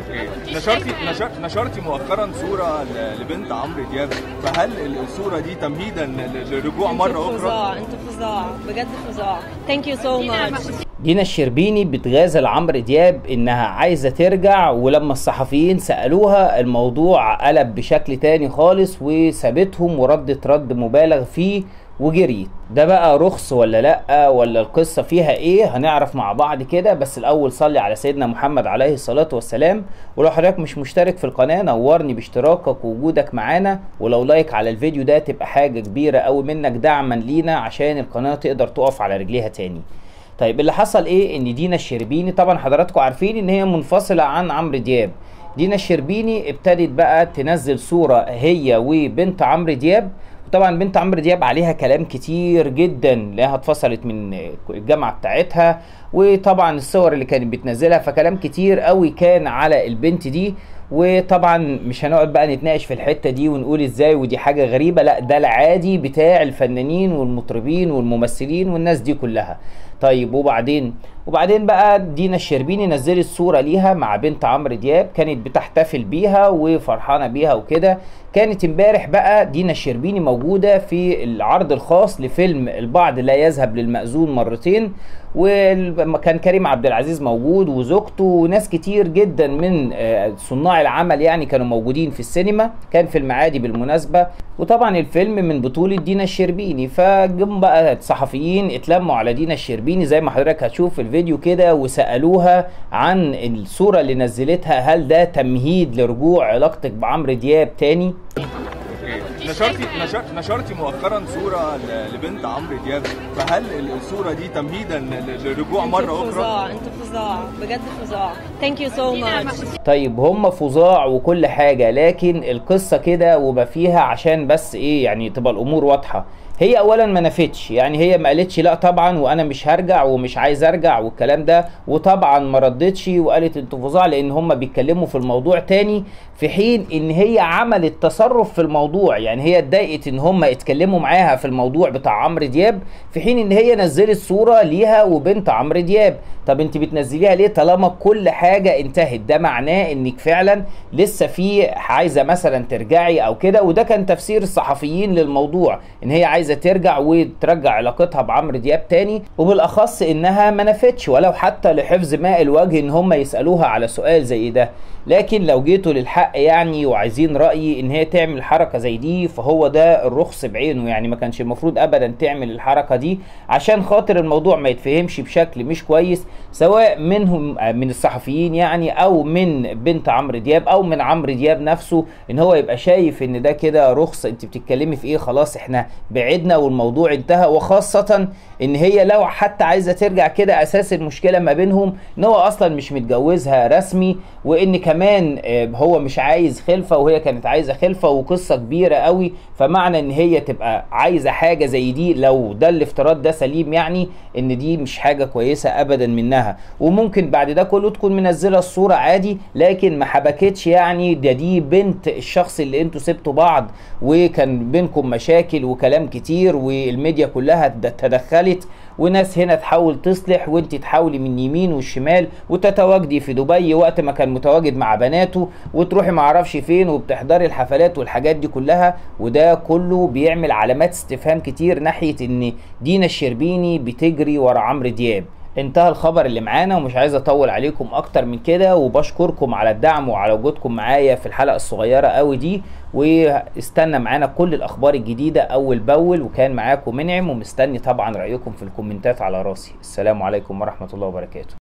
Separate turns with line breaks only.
اوكي نشرتي نشر نشرتي مؤخرا صوره ل- لبنت عمرو دياب فهل ال- الصوره دي تمهيدا ل- للرجوع مره
انتوا
اخرى
فظاع انتوا فظاع بجد فظاع ثانك يو سو ماتش
دينا الشربيني بتغازل عمرو دياب انها عايزه ترجع ولما الصحفيين سالوها الموضوع قلب بشكل تاني خالص وسابتهم وردت رد مبالغ فيه وجريت ده بقى رخص ولا لا ولا القصه فيها ايه هنعرف مع بعض كده بس الاول صلي على سيدنا محمد عليه الصلاه والسلام ولو حضرتك مش مشترك في القناه نورني باشتراكك ووجودك معانا ولو لايك على الفيديو ده تبقى حاجه كبيره قوي منك دعما لينا عشان القناه تقدر تقف على رجليها تاني طيب اللي حصل ايه ان دينا الشربيني طبعا حضراتكم عارفين ان هي منفصله عن عمرو دياب دينا الشربيني ابتدت بقى تنزل صوره هي وبنت عمرو دياب وطبعا بنت عمرو دياب عليها كلام كتير جدا لانها اتفصلت من الجامعه بتاعتها وطبعا الصور اللي كانت بتنزلها فكلام كتير قوي كان على البنت دي وطبعا مش هنقعد بقى نتناقش في الحته دي ونقول ازاي ودي حاجه غريبه لا ده العادي بتاع الفنانين والمطربين والممثلين والناس دي كلها طيب وبعدين وبعدين بقى دينا الشربيني نزلت صوره ليها مع بنت عمرو دياب كانت بتحتفل بيها وفرحانه بيها وكده كانت امبارح بقى دينا الشربيني موجوده في العرض الخاص لفيلم البعض لا يذهب للمأذون مرتين وكان كريم عبد العزيز موجود وزوجته وناس كتير جدا من آه، صناع العمل يعني كانوا موجودين في السينما كان في المعادي بالمناسبه وطبعا الفيلم من بطوله دينا الشربيني فجم بقى الصحفيين اتلموا على دينا الشربيني زي ما حضرتك هتشوف في الفيديو كده وسالوها عن الصوره اللي نزلتها هل ده تمهيد لرجوع علاقتك بعمرو دياب تاني
اوكي نشرتي نشر نشرتي مؤخرا صوره ل- لبنت عمرو دياب فهل ال- الصوره دي تمهيدا ل- للرجوع مره
انتوا
اخرى
فظاع انتوا فظاع بجد فظاع ثانك يو سو ماتش
طيب هم فظاع وكل حاجة لكن القصة كده وما فيها عشان بس ايه يعني تبقى الامور واضحة هي اولا ما نفتش يعني هي ما قالتش لا طبعا وانا مش هرجع ومش عايز ارجع والكلام ده وطبعا ما ردتش وقالت انتوا فظاع لان هم بيتكلموا في الموضوع تاني في حين ان هي عملت تصرف في الموضوع يعني هي اتضايقت ان هم اتكلموا معاها في الموضوع بتاع عمرو دياب في حين ان هي نزلت صورة ليها وبنت عمرو دياب طب انت بتنزليها ليه طالما كل حاجة انتهت ده معناه انك فعلا لسه في عايزة مثلا ترجعي او كده وده كان تفسير الصحفيين للموضوع ان هي عايزة ترجع وترجع علاقتها بعمرو دياب تاني وبالاخص انها ما نفتش ولو حتى لحفظ ماء الوجه ان هم يسألوها على سؤال زي ده لكن لو جيتوا للحق يعني وعايزين رأيي ان هي تعمل حركة زي دي فهو ده الرخص بعينه يعني ما كانش المفروض ابدا تعمل الحركة دي عشان خاطر الموضوع ما يتفهمش بشكل مش كويس سواء منهم آه، من الصحفيين يعني او من بنت عمرو دياب او من عمرو دياب نفسه ان هو يبقى شايف ان ده كده رخص انت بتتكلمي في ايه خلاص احنا بعدنا والموضوع انتهى وخاصة ان هي لو حتى عايزة ترجع كده اساس المشكلة ما بينهم ان هو اصلا مش متجوزها رسمي وان كمان آه، هو مش عايز خلفة وهي كانت عايزة خلفة وقصة كبيرة قوي فمعنى ان هي تبقى عايزة حاجة زي دي لو ده الافتراض ده سليم يعني ان دي مش حاجة كويسة ابدا منها وممكن بعد ده كله تكون منزلة الصورة عادي لكن ما حبكتش يعني ده دي بنت الشخص اللي انتوا سبتوا بعض وكان بينكم مشاكل وكلام كتير والميديا كلها تد- تدخلت وناس هنا تحاول تصلح وانت تحاولي من يمين والشمال وتتواجدي في دبي وقت ما كان متواجد مع بناته وتروحي معرفش فين وبتحضري الحفلات والحاجات دي كلها وده كله بيعمل علامات استفهام كتير ناحية ان دينا الشربيني بتجري ورا عمرو دياب انتهى الخبر اللي معانا ومش عايز اطول عليكم اكتر من كده وبشكركم على الدعم وعلى وجودكم معايا في الحلقه الصغيره قوي دي واستنى معانا كل الاخبار الجديده اول باول وكان معاكم منعم ومستني طبعا رايكم في الكومنتات على راسي السلام عليكم ورحمه الله وبركاته